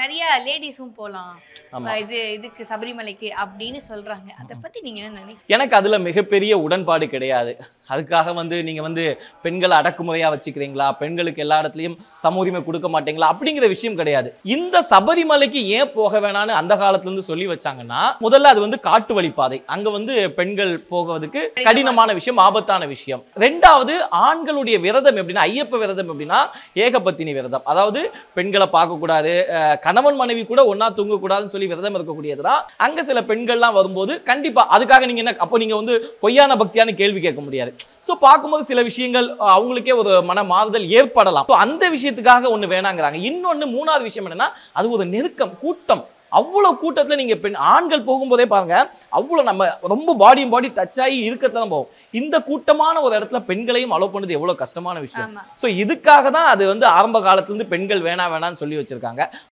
நிறைய லேடிஸும் போலாம் ஆமா. இது இதுக்கு சபரிமலைக்கு அப்படின்னு சொல்றாங்க அதை பத்தி நீங்க என்ன நினைக்கிறீங்க எனக்கு அதுல மிகப்பெரிய உடன்பாடு கிடையாது அதுக்காக வந்து நீங்க வந்து பெண்களை அடக்குமுறையா வச்சுக்கிறீங்களா பெண்களுக்கு எல்லா இடத்துலயும் சம உரிமை கொடுக்க மாட்டீங்களா அப்படிங்கிற விஷயம் கிடையாது இந்த சபரிமலைக்கு ஏன் போக வேணாம்னு அந்த காலத்துல இருந்து சொல்லி வச்சாங்கன்னா முதல்ல அது வந்து காட்டு வழிப்பாதை அங்க வந்து பெண்கள் போவதுக்கு கடினமான விஷயம் ஆபத்தான விஷயம் ரெண்டாவது ஆண்களுடைய விரதம் எப்படின்னா ஐயப்ப விரதம் எப்படின்னா ஏகபத்தினி விரதம் அதாவது பெண்களை பார்க்கக்கூடாது அஹ் கணவன் மனைவி கூட ஒண்ணா தூங்கக்கூடாதுன்னு சொல்லி விரதம் இருக்கக்கூடியதுதான் அங்க சில பெண்கள்லாம் வரும்போது கண்டிப்பா அதுக்காக நீங்க என்ன அப்போ நீங்க வந்து பொய்யான பக்தியான கேள்வி கேட்க முடியாது ஸோ பார்க்கும்போது சில விஷயங்கள் அஹ், அவங்களுக்கே ஒரு மன மாறுதல் ஏற்படலாம் ஸோ அந்த விஷயத்துக்காக ஒண்ணு வேணாங்கிறாங்க இன்னொன்னு மூணாவது விஷயம் என்னன்னா அது ஒரு நெருக்கம் கூட்டம் அவ்வளவு கூட்டத்துல நீங்க பெண் ஆண்கள் போகும்போதே பாருங்க அவ்வளவு நம்ம ரொம்ப பாடியும் பாடி டச் ஆகி இருக்கத்தான் போகும் இந்த கூட்டமான ஒரு இடத்துல பெண்களையும் அலோவ் பண்ணது எவ்வளவு கஷ்டமான விஷயம் ஆமா ஸோ இதுக்காக தான் அது வந்து ஆரம்ப காலத்துல இருந்து பெண்கள் வேணாம் வேணாம்னு சொல்லி வச்சிருக்காங்க